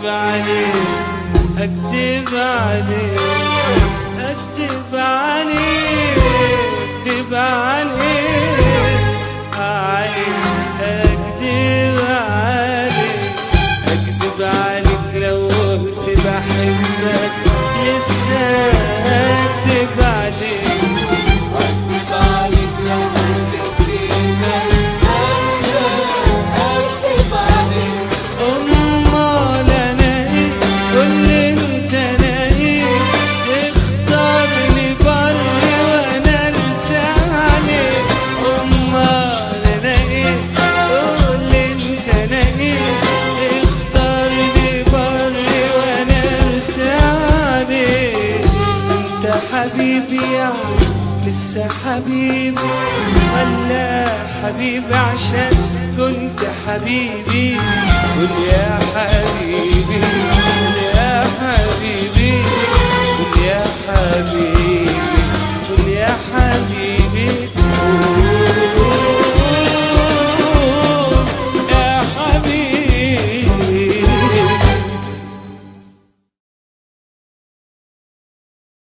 عليك اكدب عليك اكدب عليك اكدب عليك عليك اكدب عليك اكدب عليك لو قلت بحبك لسه اكدب عليك أكدب عليك لو كنت نسيتك أنسى أكدب عليك امال انا ايه قول انت انا ايه اختار لي بر وانا ارسى عليك امال انا ايه قول انت انا ايه اختار لي بر وانا ارسى عليك انت حبيبي يعني لسه حبيبي ولا حبيبي عشان كنت حبيبي قول يا حبيبي